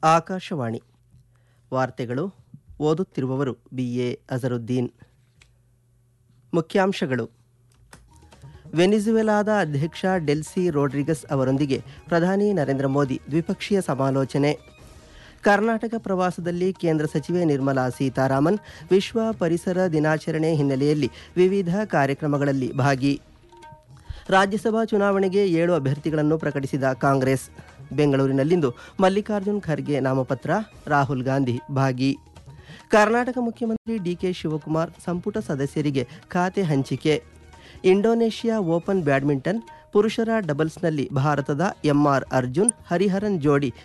ಆಕಾಶವಾಣಿ ವಾರ್ತೆಗಳು ಓದುತ್ತಿರುವವರು B A Azharuddin ಮುಖ್ಯಾಂಶಗಳು ವೆನಿಜುವೆಲಾದ ಅಧ್ಯಕ್ಷ ಡೆಲ್ಸಿ ರೋಡ್ರಿಗಸ್ ಅವರೊಂದಿಗೆ ಪ್ರಧಾನಿ ನರೇಂದ್ರ ಮೋದಿ ದ್ವಿಪಕ್ಷೀಯ ಸಮಾಲೋಚನೆ ಕರ್ನಾಟಕ ಪ್ರವಾಸದಲ್ಲಿ ಕೇಂದ್ರ ಸಚಿವೆ ನಿರ್ಮಲಾ ಸೀತಾರಾಮನ್ ವಿಶ್ವ ಪರಿಸರ ದಿನಾಚರಣೆ ಹಿನ್ನೆಲೆಯಲ್ಲಿ ವಿವಿಧ ಕಾರ್ಯಕ್ರಮಗಳಲ್ಲಿ ಭಾಗಿ ರಾಜ್ಯಸಭಾ ಚುನಾವಣೆಗೆ ಏಳು ಅಭ್ಯರ್ಥಿಗಳನ್ನು ಪ್ರಕಟಿಸಿದ ಕಾಂಗ್ರೆಸ್ ಬೆಂಗಳೂರಿನಲ್ಲಿಂದು ಮಲ್ಲಿಕಾರ್ಜುನ್ ಖರ್ಗೆ ನಾಮಪತ್ರ ರಾಹುಲ್ ಗಾಂಧಿ ಭಾಗಿ ಕರ್ನಾಟಕ ಮುಖ್ಯಮಂತ್ರಿ ಡಿಕೆ ಶಿವಕುಮಾರ್ ಸಂಪುಟ ಸದಸ್ಯರಿಗೆ ಖಾತೆ ಹಂಚಿಕೆ ಇಂಡೋನೇಷ್ಯಾ ಓಪನ್ ಬ್ಯಾಡ್ಮಿಂಟನ್ ಪುರುಷರ ಡಬಲ್ಸ್ನಲ್ಲಿ ಭಾರತದ ಎಂಆರ್ ಅರ್ಜುನ್ ಹರಿಹರನ್ ಜೋಡಿ